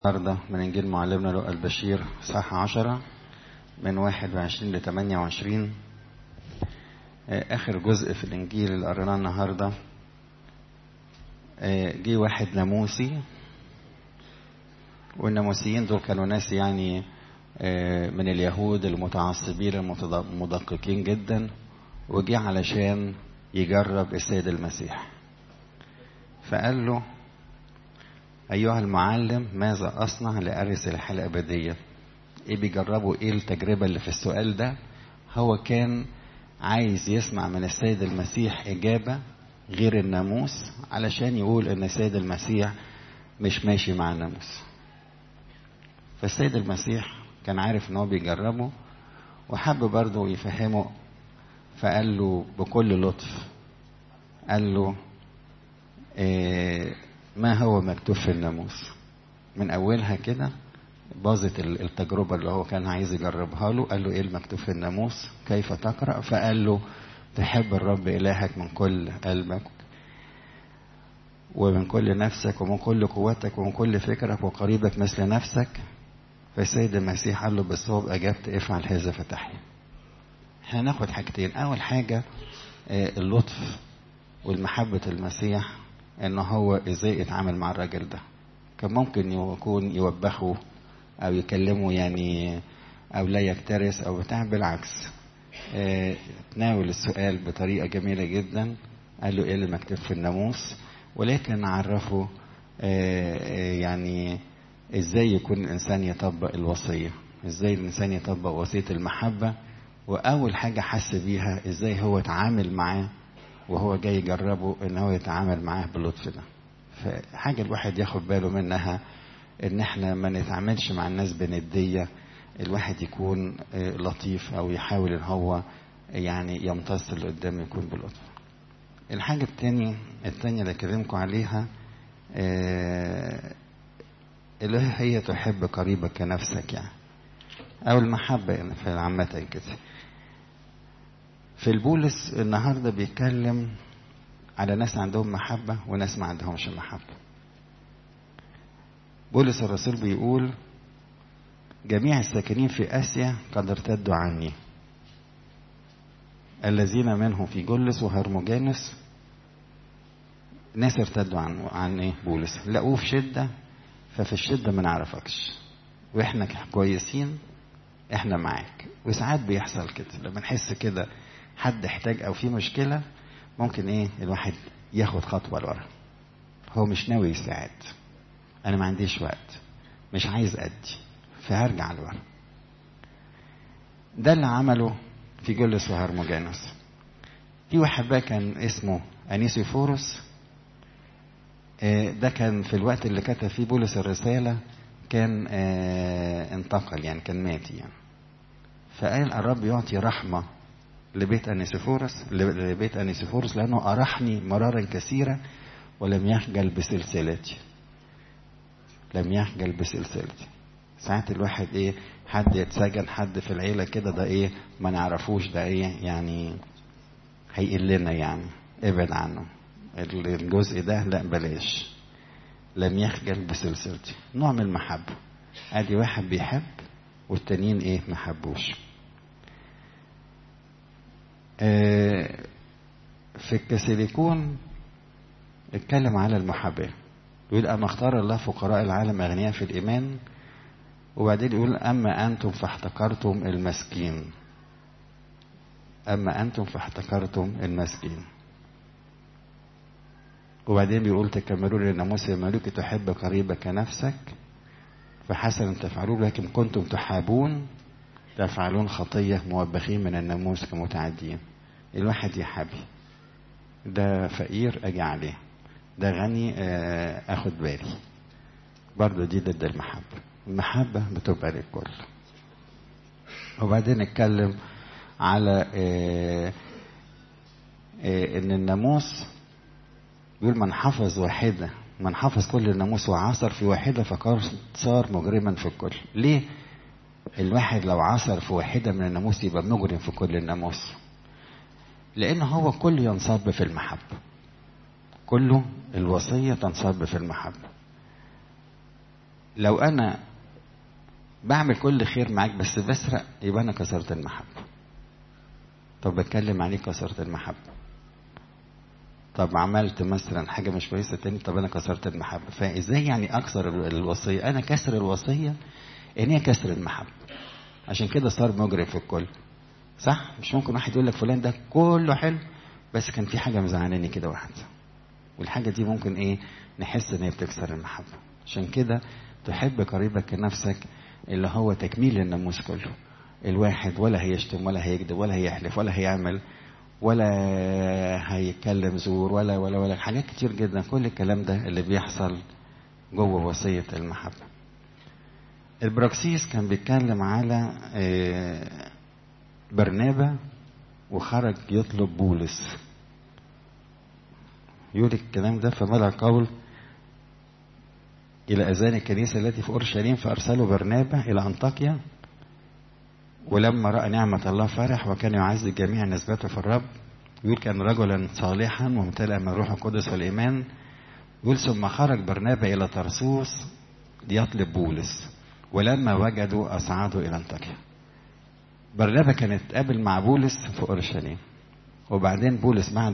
النهاردة من إنجيل معلمنا لقى البشير صح عشرة من واحد وعشرين لتمانية وعشرين آخر جزء في الإنجيل اللي قريناه النهاردة جه واحد ناموسي والناموسيين دول كانوا ناس يعني من اليهود المتعصبين المدققين جدا وجه علشان يجرب السيد المسيح فقال له أيها المعلم ماذا أصنع لأرث الحياة الأبدية إيه بيجربوا إيه التجربة اللي في السؤال ده هو كان عايز يسمع من السيد المسيح إجابة غير الناموس علشان يقول إن السيد المسيح مش ماشي مع الناموس فالسيد المسيح كان عارف إن هو بيجربه وحب برضه يفهمه فقال له بكل لطف قال له إيه ما هو مكتوب في الناموس من اولها كده باظت التجربه اللي هو كان عايز يجربها له قال له ايه المكتوب في الناموس كيف تقرا فقال له تحب الرب الهك من كل قلبك ومن كل نفسك ومن كل قوتك ومن كل فكرك وقريبك مثل نفسك فالسيد المسيح قال له بالصواب اجبت افعل هذا فتحيا هناخد حاجتين اول حاجه اللطف والمحبه المسيح ان هو ازاي يتعامل مع الراجل ده كان ممكن يكون يوبخه او يكلمه يعني او لا يكترث او بتاع بالعكس اه تناول السؤال بطريقه جميله جدا قال له ايه اللي مكتوب في الناموس ولكن عرفه اه يعني ازاي يكون الانسان يطبق الوصيه ازاي الانسان يطبق وصيه المحبه واول حاجه حس بيها ازاي هو اتعامل معاه وهو جاي يجربه ان هو يتعامل معاه باللطف ده فحاجة الواحد ياخد باله منها ان احنا ما نتعاملش مع الناس بندية الواحد يكون لطيف او يحاول ان هو يعني يمتص اللي قدامه يكون بلطف الحاجة التانية التانية اللي اكلمكم عليها اللي هي تحب قريبك كنفسك يعني او المحبة في عامة كده في البولس النهارده بيتكلم على ناس عندهم محبة وناس ما عندهمش محبة. بولس الرسول بيقول جميع الساكنين في آسيا قد ارتدوا عني الذين منهم في جلس وهرموجانس ناس ارتدوا عن عن ايه بولس لقوه في شدة ففي الشدة ما نعرفكش واحنا كويسين احنا معاك وساعات بيحصل كده لما نحس كده حد احتاج او في مشكله ممكن ايه الواحد ياخد خطوه لورا هو مش ناوي يساعد انا ما عنديش وقت مش عايز ادي فهرجع لورا ده اللي عمله في جلس وهرموجانوس في واحد بقى كان اسمه انيسيفوروس ده كان في الوقت اللي كتب فيه بولس الرساله كان انتقل يعني كان مات يعني فقال الرب يعطي رحمه لبيت أنيسيفورس لبيت أنيسيفورس لأنه أرحني مرارا كثيرة ولم يخجل بسلسلتي لم يخجل بسلسلتي ساعات الواحد ايه حد يتسجن حد في العيلة كده ده ايه ما نعرفوش ده ايه يعني هيقلنا يعني ابعد عنه الجزء ده لا بلاش لم يخجل بسلسلتي نوع من المحبة ادي واحد بيحب والتانيين ايه محبوش في الكسيليكون اتكلم على المحبة يقول أما اختار الله فقراء العالم أغنياء في الإيمان وبعدين يقول أما أنتم فاحتقرتم المسكين أما أنتم فاحتقرتم المسكين وبعدين بيقول تكملون للناموس يا ملوك تحب قريبك كنفسك فحسنا تفعلون لكن كنتم تحابون تفعلون خطية موبخين من الناموس كمتعدين الواحد يحبي ده فقير اجي عليه ده غني اخد بالي برضه دي ضد المحبة المحبة بتبقى للكل وبعدين نتكلم على اه اه ان الناموس يقول من حفظ واحدة من حفظ كل الناموس وعاصر في واحدة فقد صار مجرما في الكل ليه الواحد لو عصر في واحدة من الناموس يبقى مجرم في كل الناموس لأن هو كله ينصب في المحبة كله الوصية تنصب في المحبة لو انا بعمل كل خير معاك بس بسرق يبقى انا كسرت المحبه طب بتكلم عليك كسرت المحبه طب عملت مثلا حاجه مش كويسه تاني طب انا كسرت المحبه فازاي يعني اكسر الوصيه انا كسر الوصيه ان هي كسر المحبه عشان كده صار مجرم في الكل صح مش ممكن واحد يقول لك فلان ده كله حلو بس كان في حاجه مزعلاني كده واحده والحاجه دي ممكن ايه نحس ان هي بتكسر المحبه عشان كده تحب قريبك كنفسك اللي هو تكميل الناموس كله الواحد ولا هيشتم ولا هيكذب ولا هيحلف ولا هيعمل ولا هيتكلم زور ولا ولا ولا حاجات كتير جدا كل الكلام ده اللي بيحصل جوه وصية المحبة البراكسيس كان بيتكلم على برنابا وخرج يطلب بولس يقول الكلام ده فملأ قول إلى أذان الكنيسة التي في أورشليم فأرسلوا برنابا إلى أنطاكيا ولما رأى نعمة الله فرح وكان يعز جميع نسبته في الرب يقول كان رجلا صالحا وممتلئا من روح القدس والإيمان يقول ثم خرج برنابا إلى طرسوس ليطلب بولس ولما وجدوا أصعدوا إلى أنطاكيا برنابا كان اتقابل مع بولس في أورشليم وبعدين بولس بعد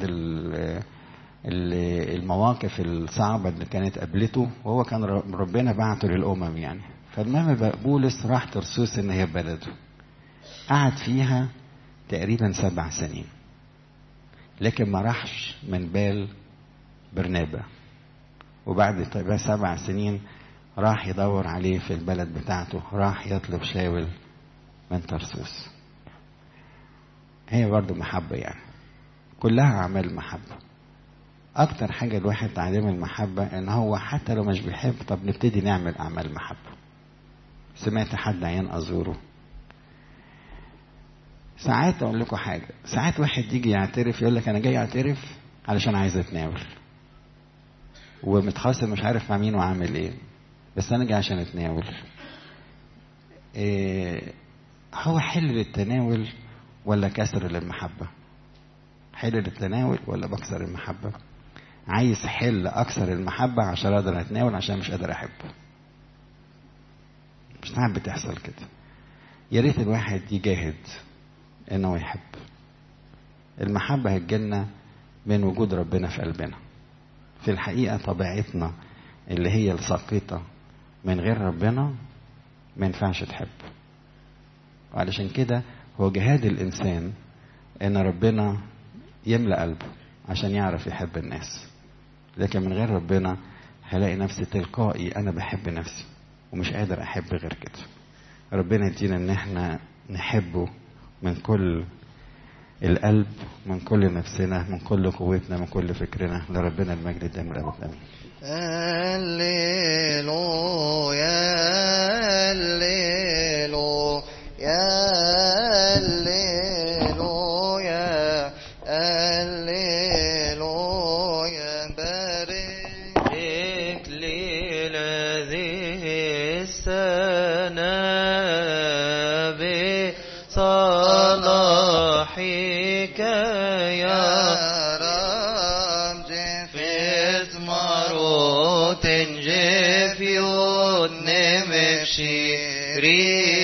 المواقف الصعبة اللي كانت قابلته وهو كان ربنا بعته للأمم يعني فالمهم بولس راح ترسوس إن هي بلده قعد فيها تقريبا سبع سنين لكن ما راحش من بال برنابا وبعد سبع سنين راح يدور عليه في البلد بتاعته راح يطلب شاول من ترسوس هي برضو محبة يعني كلها أعمال محبة أكتر حاجة الواحد تعلم المحبة إن هو حتى لو مش بيحب طب نبتدي نعمل أعمال محبة سمعت حد عيان أزوره ساعات اقول لكم حاجه ساعات واحد يجي يعترف يقول لك انا جاي اعترف علشان عايز اتناول ومتخاصم مش عارف مع مين وعامل ايه بس انا جاي عشان اتناول إيه هو حل للتناول ولا كسر للمحبه حل للتناول ولا بكسر المحبه عايز حل اكسر المحبه عشان اقدر اتناول عشان مش قادر احب مش ساعات بتحصل كده يا ريت الواحد يجاهد انه يحب المحبة هتجيلنا من وجود ربنا في قلبنا في الحقيقة طبيعتنا اللي هي الساقطة من غير ربنا ما ينفعش تحب وعلشان كده هو جهاد الإنسان إن ربنا يملأ قلبه عشان يعرف يحب الناس لكن من غير ربنا هلاقي نفسي تلقائي أنا بحب نفسي ومش قادر أحب غير كده ربنا يدينا إن احنا نحبه من كل القلب من كل نفسنا من كل قوتنا من كل فكرنا لربنا المجد دائما الابد امين هللويا هللويا هللويا هللويا بارك لي هذه السنة بصلاحك يا رب جفت مروت جفيون نمشي